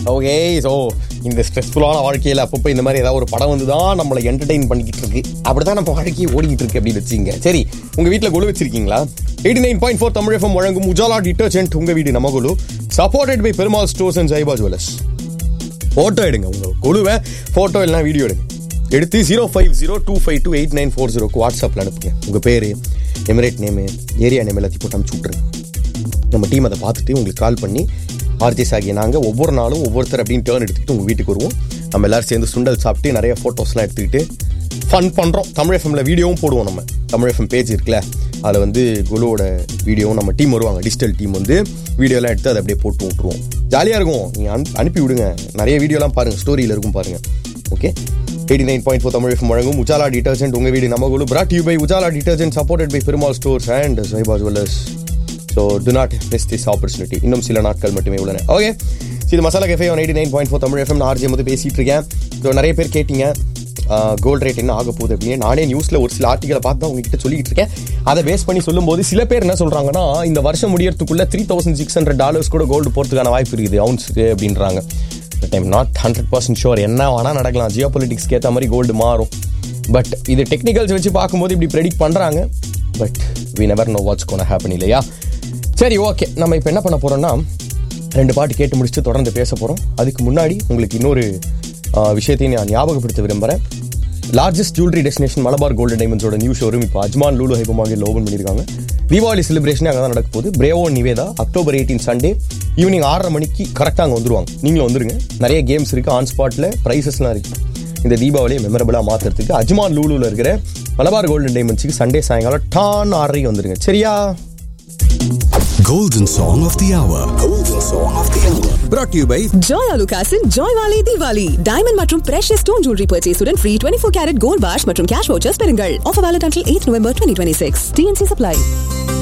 Okay so இந்த ஸ்ட்ரெஸ்ஃபுல்லான வாழ்க்கையில் அப்பப்போ இந்த மாதிரி ஏதாவது ஒரு படம் வந்து தான் நம்மளை என்டர்டெயின் பண்ணிக்கிட்டு இருக்கு அப்படி தான் நம்ம வாழ்க்கையை ஓடிக்கிட்டு இருக்கு அப்படின்னு வச்சுங்க சரி உங்கள் வீட்டில் குழு வச்சிருக்கீங்களா eighty nine point four Tamilagam வழங்கும் உஜாலா டிட்டர்ஜென்ட் உங்கள் வீடு நம்ம குழு supported by Perumal stores and Zaiba jewellers photo எடுங்க உங்கள் குழுவை ஃபோட்டோ இல்லைனா வீடியோ எடுங்க எடுத்து zero five zero two five two eight nine four ஜீரோக்கு வாட்ஸ்அப்பில் அனுப்புங்க உங்கள் பேர் எமிரேட் நேமு ஏரியா நேம் எல்லாத்தையும் போட்டு அனுப்பிச்சு விட்ருங்க நம்ம டீம் அதை பார்த்துட்டு உங்களுக்கு கால் பண்ணி ஆர்ஜிஎஸ் ஆகிய நாங்கள் ஒவ்வொரு நாளும் ஒவ்வொருத்தர் அப்படின்னு டேர்ன் எடுத்துக்கிட்டு உங்கள் வீட்டுக்கு வருவோம் நம்ம எல்லாரும் சேர்ந்து சுண்டல் சாப்பிட்டு நிறைய ஃபோட்டோஸ்லாம் எடுத்துக்கிட்டு ஃபன் பண்ணுறோம் தமிழ் எஃப்எம்ல வீடியோவும் போடுவோம் நம்ம தமிழ் எஃப்எம் பேஜ் இருக்குல்ல அதில் வந்து குழுவோட வீடியோவும் நம்ம டீம் வருவாங்க டிஜிட்டல் டீம் வந்து வீடியோலாம் எடுத்து அதை அப்படியே போட்டு விட்ருவோம் ஜாலியாக இருக்கும் நீங்கள் அனு அனுப்பி விடுங்க நிறைய வீடியோலாம் பாருங்கள் ஸ்டோரியில் இருக்கும் பாருங்கள் okay eighty nine point four Tamil FM வழங்கும் உஜாலா டிட்டர்ஜென்ட் உங்கள் வீடு நம்ம குழு brought you by Ujala detergent supported by Perumal stores and Zaiba jewellers so do not miss this opportunity இன்னும் சில நாட்கள் மட்டுமே உள்ளன ஓகே இது masala cafe one eighty nine point four Tamil FM நான் ஆர்ஜிஎம் வந்து பேசிகிட்டு இருக்கேன் ஸோ நிறைய பேர் கேட்டீங்க கோல்ட் ரேட் என்ன ஆக போகுது அப்படின்னு நானே நியூஸில் ஒரு சில ஆர்டிகளை பார்த்து தான் உங்ககிட்ட சொல்லிட்டு இருக்கேன் அதை பேஸ் பண்ணி சொல்லும்போது சில பேர் என்ன சொல்கிறாங்கன்னா இந்த வருஷம் முடியறதுக்குள்ள three thousand six hundred dollars கூட கோல்டு போகிறதுக்கான வாய்ப்பு இருக்குது அவுன்ஸுக்கு அப்படின்றாங்க but I'm not hundred percent sure என்ன வேணால் நடக்கலாம் ஜியோ பொலிட்டிக்ஸ்க்கு ஏற்ற மாதிரி கோல்டு மாறும் பட் இது டெக்னிக்கல்ஸ் வச்சு பார்க்கும்போது இப்படி ப்ரெடிக்ட் பண்ணுறாங்க but we never know what's gonna happen இல்லையா சரி ஓகே நம்ம இப்போ என்ன பண்ண போகிறோம்னா ரெண்டு பாட்டு கேட்டு முடிச்சுட்டு தொடர்ந்து பேச போகிறோம் அதுக்கு முன்னாடி உங்களுக்கு இன்னொரு ஆ, விஷயத்தையும் நான் ஞாபகப்படுத்த விரும்புகிறேன் largest jewellery destination Malabar golden டைமண்ட்ஸோட நியூ ஷோரூம் இப்போ அஜ்மான் லூலு ஹைபமாகில் ஓபன் பண்ணியிருக்காங்க தீபாவளி செலிப்ரேஷனே அங்கே தான் நடக்க போகுது பிரேவோ Nivetha October eighteen Sunday evening ஆறரை மணிக்கு கரெக்டாக அங்கே வந்துருவாங்க நீங்களும் வந்துருங்க நிறைய கேம்ஸ் இருக்குது ஆன் ஸ்பாட்டில் ப்ரைஸஸ்லாம் இருக்குது இந்த தீபாவளியை மெமரபிளாக மாற்றுறதுக்கு அஜ்மான் லூலுவில் இருக்கிற மலபார் கோல்டன் டைமண்ட்ஸுக்கு சண்டே சாயங்காலம் டான் ஆறரைக்கு வந்துருங்க சரியா Golden Song of the Hour. Golden Song of the Hour. Brought to you by Joy அலுகாஸின் ஜாய் வாலி தீபாவளி டைமண்ட் மற்றும் பிரஷியஸ் ஸ்டோன் ஜுவல்லரி பர்ச்சேஸுடன் free twenty four carat gold பாஷ் மற்றும் கேஷ் வவுச்சர்ஸ் பெறுங்கள் offer valid until eight November twenty twenty six TNC supply